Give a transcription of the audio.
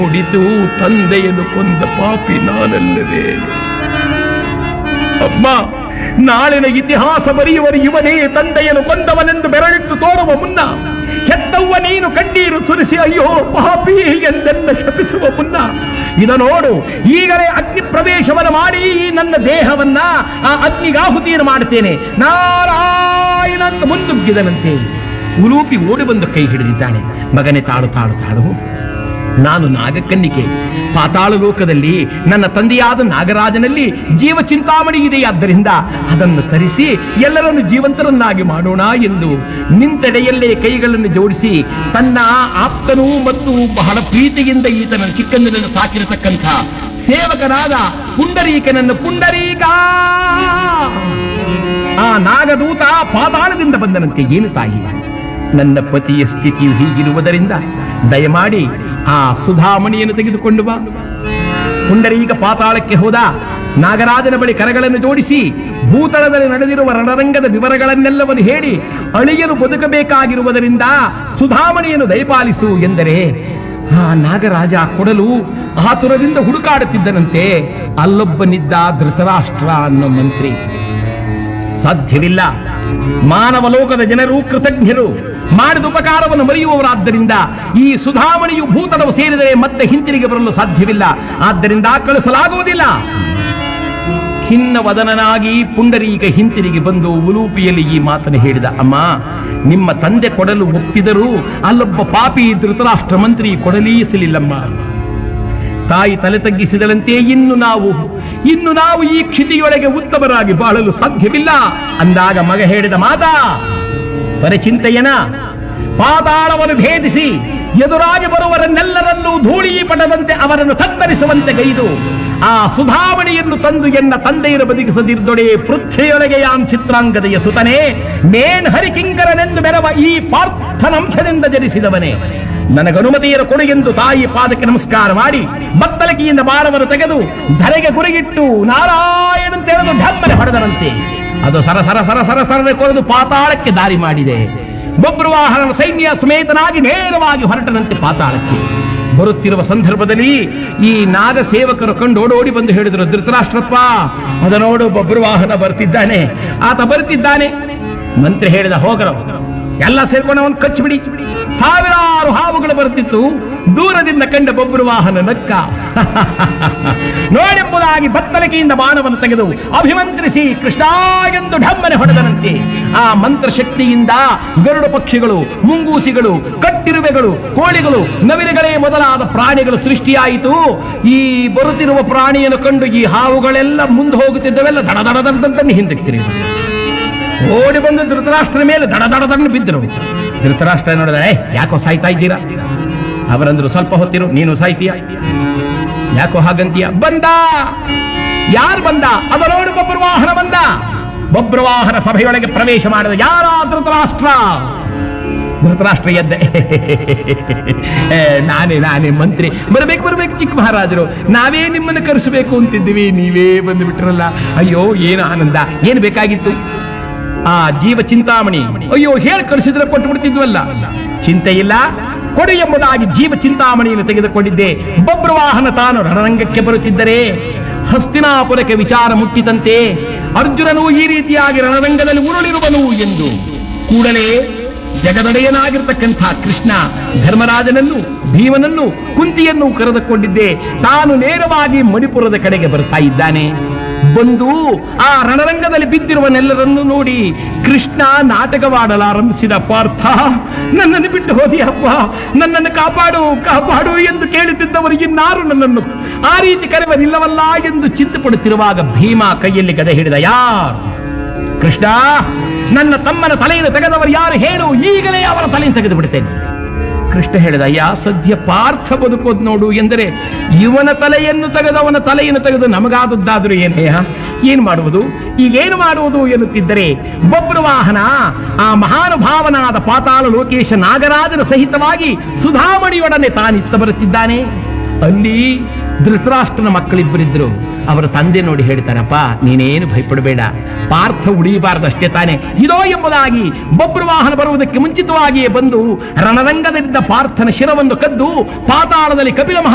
ಕುಡಿತು ತಂದೆಯನ್ನು ಕೊಂದ ಪಾಪಿ ನಾನಲ್ಲವೇ ಅಮ್ಮ ನಾಳಿನ ಇತಿಹಾಸ ಬರೆಯುವರು ಇವನೇ ತಂದೆಯನ್ನು ಕೊಂದವನೆಂದು ಬೆರಳಿಟ್ಟು ತೋರುವ ಮುನ್ನ ಹೆತ್ತವ್ವ ನೀನು ಕಣ್ಣೀರು ಸುರಿಸಿ ಅಯ್ಯೋ ಪಾಪಿ ಎಂದೆಲ್ಲ ಶಪಿಸುವ ಮುನ್ನ ಇದ ನೋಡು ಈಗಲೇ ಅಗ್ನಿ ಪ್ರವೇಶವನ್ನು ಮಾಡಿ ಈ ನನ್ನ ದೇಹವನ್ನ ಆ ಅಗ್ನಿಗಾಹುತಿಯನ್ನು ಮಾಡುತ್ತೇನೆ ನಾರಾಯಣ ಅಂತ ಮುಂದುಗ್ಗಿದನಂತೆ ಉಲೂಪಿ ಓಡಿ ಬಂದು ಕೈ ಹಿಡಿದಿದ್ದಾಳೆ ಮಗನೇ ತಾಳು ತಾಳು ತಾಳು ನಾನು ನಾಗಕನ್ನಿಕೆ ಪಾತಾಳ ಲೋಕದಲ್ಲಿ ನನ್ನ ತಂದೆಯಾದ ನಾಗರಾಜನಲ್ಲಿ ಜೀವ ಚಿಂತಾಮಣಿ ಇದೆಯಾದ್ದರಿಂದ ಅದನ್ನು ತರಿಸಿ ಎಲ್ಲರನ್ನು ಜೀವಂತರನ್ನಾಗಿ ಮಾಡೋಣ ಎಂದು ನಿಂತೆಡೆಯಲ್ಲೇ ಕೈಗಳನ್ನು ಜೋಡಿಸಿ ತನ್ನ ಆಪ್ತನೂ ಮತ್ತು ಬಹಳ ಪ್ರೀತಿಯಿಂದ ಈತನ ಚಿಕ್ಕಂದಿನಲ್ಲಿ ಸಾಕಿರತಕ್ಕಂಥ ಸೇವಕನಾದ ಪುಂಡರೀಕನನ್ನು ಪುಂಡರೀಕ ಆ ನಾಗದೂತ ಪಾತಾಳದಿಂದ ಬಂದನಂತೆ ಏನು ತಾಯಿ ನನ್ನ ಪತಿಯ ಸ್ಥಿತಿಯು ಹೀಗಿರುವುದರಿಂದ ದಯಮಾಡಿ ಆ ಸುಧಾಮಣಿಯನ್ನು ತೆಗೆದುಕೊಂಡು ಬಾ ಪುಂಡರೀಕ ಪಾತಾಳಕ್ಕೆ ಹೋದ ನಾಗರಾಜನ ಬಳಿ ಕರಗಳನ್ನು ಜೋಡಿಸಿ ಭೂತಳದಲ್ಲಿ ನಡೆದಿರುವ ರಣರಂಗದ ವಿವರಗಳನ್ನೆಲ್ಲವನ್ನು ಹೇಳಿ ಅಳಿಯಲು ಬದುಕಬೇಕಾಗಿರುವುದರಿಂದ ಸುಧಾಮಣಿಯನ್ನು ದಯಪಾಲಿಸು ಎಂದರೆ ಆ ನಾಗರಾಜ ಕೊಡಲು ಆತುರದಿಂದ ಹುಡುಕಾಡುತ್ತಿದ್ದನಂತೆ ಅಲ್ಲೊಬ್ಬನಿದ್ದ ಧೃತರಾಷ್ಟ್ರ ಅನ್ನೋ ಮಂತ್ರಿ ಸಾಧ್ಯವಿಲ್ಲ ಮಾನವ ಲೋಕದ ಜನರು ಕೃತಜ್ಞರು ಮಾಡಿದ ಉಪಕಾರವನ್ನು ಮರೆಯುವವರಾದ್ದರಿಂದ ಈ ಸುಧಾಮಣಿಯು ಭೂತಳವು ಸೇರಿದರೆ ಮತ್ತೆ ಹಿಂತಿರುಗಿ ಬರಲು ಸಾಧ್ಯವಿಲ್ಲ ಆದ್ದರಿಂದ ಕಳಿಸಲಾಗುವುದಿಲ್ಲ ಖಿನ್ನ ವದನನಾಗಿ ಪುಂಡರೀಕ ಹಿಂತಿರುಗಿ ಬಂದು ಉಲೂಪಿಯಲ್ಲಿ ಈ ಮಾತನ್ನು ಹೇಳಿದ ಅಮ್ಮ ನಿಮ್ಮ ತಂದೆ ಕೊಡಲು ಒಪ್ಪಿದರೂ ಅಲ್ಲೊಬ್ಬ ಪಾಪಿ ಧೃತರಾಷ್ಟ್ರ ಮಂತ್ರಿ ಕೊಡಲೀಸಲಿಲ್ಲಮ್ಮ ತಾಯಿ ತಲೆ ತಗ್ಗಿಸಿದಳಂತೆ ಇನ್ನು ನಾವು ಇನ್ನು ನಾವು ಈ ಕ್ಷಿತಿಯೊಳಗೆ ಉತ್ತಮರಾಗಿ ಬಾಳಲು ಸಾಧ್ಯವಿಲ್ಲ ಅಂದಾಗ ಮಗ ಹೇಳಿದ ಮಾತಾ ತ್ವರೆ ಚಿಂತೆಯನ ಪಾತಾಳವನ್ನು ಭೇದಿಸಿ ಎದುರಾಗಿ ಬರುವವರನ್ನೆಲ್ಲರನ್ನೂ ಧೂಳಿ ಪಟದಂತೆ ಅವರನ್ನು ತತ್ತರಿಸುವಂತೆ ಗೈದು ಆ ಸುಧಾಮಣಿಯನ್ನು ತಂದು ಎನ್ನ ತಂದೆಯನ್ನು ಬದುಕಿಸದಿರ್ದೊಡೆ ಪೃಥ್ವಿಯೊಳಗೆ ಯಾಂ ಚಿತ್ರಾಂಗದೆಯ ಸುತನೇ ಮೇನ್ ಹರಿಕಿಂಕರನೆಂದು ಮೆರವ ಈ ಪಾರ್ಥನಂಶದಿಂದ ಜನಿಸಿದವನೇ ನನಗನುಮತಿಯನ್ನು ಕೊಡು ಎಂದು ತಾಯಿ ಪಾದಕ್ಕೆ ನಮಸ್ಕಾರ ಮಾಡಿ ಬತ್ತಲಕಿಯಿಂದ ಬಾಣವನ್ನು ತೆಗೆದು ಧರೆಗೆ ಗುರಿಗಿಟ್ಟು ನಾರಾಯಣ ತೆರೆದು ಢಮ್ಮನೆ ಹೊಡೆದರಂತೆ ಅದು ಸರ ಸರ ಸರ ಸರ ಸರನೆ ಕೊರೆದು ಪಾತಾಳಕ್ಕೆ ದಾರಿ ಮಾಡಿದೆ ಬೊಬ್ರುವಾಹನ ಸೈನ್ಯ ಸಮೇತನಾಗಿ ನೇರವಾಗಿ ಹೊರಟನಂತೆ ಪಾತಾಳಕ್ಕೆ ಬರುತ್ತಿರುವ ಸಂದರ್ಭದಲ್ಲಿ ಈ ನಾಗ ಸೇವಕರು ಕಂಡು ಓಡೋಡಿ ಬಂದು ಹೇಳಿದರು ಧೃತರಾಷ್ಟ್ರಪ್ಪ ಅದ ನೋಡು ಬಬ್ರುವಾಹನ ಬರ್ತಿದ್ದಾನೆ ಆತ ಬರ್ತಿದ್ದಾನೆ ಮಂತ್ರಿ ಹೇಳಿದ ಹೋಗರು ಎಲ್ಲ ಸೇರ್ಕೊಂಡು ಅವನು ಕಚ್ಚಿಬಿಡಿ ಸಾವಿರಾರು ಹಾವುಗಳು ಬರುತ್ತಿತ್ತು ದೂರದಿಂದ ಕಂಡ ಬೊಬ್ಬರು ವಾಹನ ನಕ್ಕ ನೋಡೆಂಬುದಾಗಿ ಬತ್ತಲಿಕೆಯಿಂದ ಬಾಣವನ್ನು ತೆಗೆದು ಅಭಿಮಂತ್ರಿಸಿ ಕೃಷ್ಣ ಎಂದು ಢಮ್ಮನೆ ಹೊಡೆದನಂತೆ ಆ ಮಂತ್ರಶಕ್ತಿಯಿಂದ ಗರುಡ ಪಕ್ಷಿಗಳು ಮುಂಗೂಸಿಗಳು ಕಟ್ಟಿರುವೆಗಳು ಕೋಳಿಗಳು ನವಿಲುಗಳೇ ಮೊದಲಾದ ಪ್ರಾಣಿಗಳು ಸೃಷ್ಟಿಯಾಯಿತು ಈ ಬರುತ್ತಿರುವ ಪ್ರಾಣಿಯನ್ನು ಕಂಡು ಈ ಹಾವುಗಳೆಲ್ಲ ಮುಂದೆ ಹೋಗುತ್ತಿದ್ದವೆಲ್ಲ ದಡ ದಡ ದಡದಂತನ್ನು ಹಿಂದಕ್ಕೆ ತಿರುಗಿದವು ಓಡಿ ಬಂದು ಧೃತರಾಷ್ಟ್ರ ಮೇಲೆ ದಡ ದಡ ದಡ ಬಿದ್ದರು ಧೃತರಾಷ್ಟ್ರ ನೋಡಿದ "ಏ, ಯಾಕೋ ಸಾಯ್ತಾ ಇದ್ದೀರಾ ಅವರಂದ್ರು ಸ್ವಲ್ಪ ಹೊತ್ತಿರು ನೀನು ಸಾಯ್ತೀಯ ಯಾಕೋ ಹಾಗಂತೀಯ ಬಂದ ಯಾರು ಬಂದ ಅದ ನೋಡು ಬಬ್ರವಾಹನ ಬಂದ ಬಬ್ರವಾಹನ ಸಭೆಯೊಳಗೆ ಪ್ರವೇಶ ಮಾಡಿದ ಯಾರ ಧೃತರಾಷ್ಟ್ರ ಧೃತರಾಷ್ಟ್ರ ಎದ್ದೆ ಏ, ನಾನೇ ನಾನೇ ಮಂತ್ರಿ ಬರ್ಬೇಕು ಬರ್ಬೇಕು ಚಿಕ್ಕ ಮಹಾರಾಜರು ನಾವೇ ನಿಮ್ಮನ್ನು ಕರೆಸಬೇಕು ಅಂತಿದ್ದೀವಿ ನೀವೇ ಬಂದು ಬಿಟ್ರಲ್ಲ ಅಯ್ಯೋ ಏನು ಆನಂದ ಏನು ಬೇಕಾಗಿತ್ತು ಆ ಜೀವ ಚಿಂತಾಮಣಿ ಅಯ್ಯೋ ಹೇಳಿ ಕಳಿಸಿದ್ರೆ ಕೊಟ್ಟು ಬಿಡ್ತಿದ್ವಲ್ಲ ಚಿಂತೆ ಇಲ್ಲ ಕೊಡು ಎಂಬುದಾಗಿ ಜೀವ ಚಿಂತಾಮಣಿಯನ್ನು ತೆಗೆದುಕೊಂಡಿದ್ದೆ ಬಬ್ರವಾಹನ ತಾನು ರಣರಂಗಕ್ಕೆ ಬರುತ್ತಿದ್ದರೆ ಹಸ್ತಿನಾಪುರಕ್ಕೆ ವಿಚಾರ ಮುಟ್ಟಿತಂತೆ ಅರ್ಜುನನು ಈ ರೀತಿಯಾಗಿ ರಣರಂಗದಲ್ಲಿ ಉರುಳಿರುವನು ಎಂದು ಕೂಡಲೇ ಜಗದೊಡೆಯನಾಗಿರ್ತಕ್ಕಂಥ ಕೃಷ್ಣ ಧರ್ಮರಾಜನನ್ನು ಭೀಮನನ್ನು ಕುಂತಿಯನ್ನು ಕರೆದುಕೊಂಡಿದ್ದೆ ತಾನು ನೇರವಾಗಿ ಮಣಿಪುರದ ಕಡೆಗೆ ಬರ್ತಾ ಇದ್ದಾನೆ ಬಂದು ಆ ರಣರಂಗದಲ್ಲಿ ಬಿದ್ದಿರುವನೆಲ್ಲರನ್ನು ನೋಡಿ ಕೃಷ್ಣ ನಾಟಕವಾಡಲಾರಂಭಿಸಿದ ಪಾರ್ಥ ನನ್ನನ್ನು ಬಿಟ್ಟು ಹೋದಿ ಅಪ್ಪ ನನ್ನನ್ನು ಕಾಪಾಡು ಕಾಪಾಡು ಎಂದು ಕೇಳುತ್ತಿದ್ದವರು ಇನ್ನಾರು ನನ್ನನ್ನು ಆ ರೀತಿ ಕರೆವರಿಲ್ಲವಲ್ಲ ಎಂದು ಚಿಂತೆ ಪಡುತ್ತಿರುವಾಗ ಭೀಮ ಕೈಯಲ್ಲಿ ಗದೆ ಹಿಡಿದ ಯಾರು ಕೃಷ್ಣ ನನ್ನ ತಮ್ಮನ ತಲೆಯನ್ನು ತೆಗೆದವರು ಯಾರು ಹೇಳು ಈಗಲೇ ಅವರ ತಲೆಯನ್ನು ತೆಗೆದು ಬಿಡ್ತೇನೆ ಕೃಷ್ಣ ಹೇಳಿದ ಅಯ್ಯ ಸದ್ಯ ಪಾರ್ಥ ಬದುಕೋದು ನೋಡು ಎಂದರೆ ಇವನ ತಲೆಯನ್ನು ತೆಗೆದವನ ತಲೆಯನ್ನು ತೆಗೆದು ನಮಗಾದದ್ದಾದರೂ ಏನೇಯ ಏನು ಮಾಡುವುದು ಈಗೇನು ಮಾಡುವುದು ಎನ್ನುತ್ತಿದ್ದರೆ ಬೊಬ್ಬರು ವಾಹನ ಆ ಮಹಾನುಭಾವನಾದ ಪಾತಾಳ ಲೋಕೇಶ ನಾಗರಾಜನ ಸಹಿತವಾಗಿ ಸುಧಾಮಣಿಯೊಡನೆ ತಾನಿತ್ತ ಬರುತ್ತಿದ್ದಾನೆ ಅಲ್ಲಿ ಧೃತರಾಷ್ಟ್ರನ ಮಕ್ಕಳಿಬ್ಬರಿದ್ರು ಅವರ ತಂದೆ ನೋಡಿ ಹೇಳ್ತಾರಪ್ಪ ನೀನೇನು ಭಯಪಡಬೇಡ ಪಾರ್ಥ ಉಳಿಯಬಾರದಷ್ಟೇ ತಾನೆ ಇದೋ ಎಂಬುದಾಗಿ ಬೊಬ್ಬರು ವಾಹನ ಬರುವುದಕ್ಕೆ ಮುಂಚಿತವಾಗಿಯೇ ಬಂದು ರಣರಂಗದಲ್ಲಿದ್ದ ಪಾರ್ಥನ ಶಿರವನ್ನು ಕದ್ದು ಪಾತಾಳದಲ್ಲಿ ಕಪಿಲ ಮಹಾ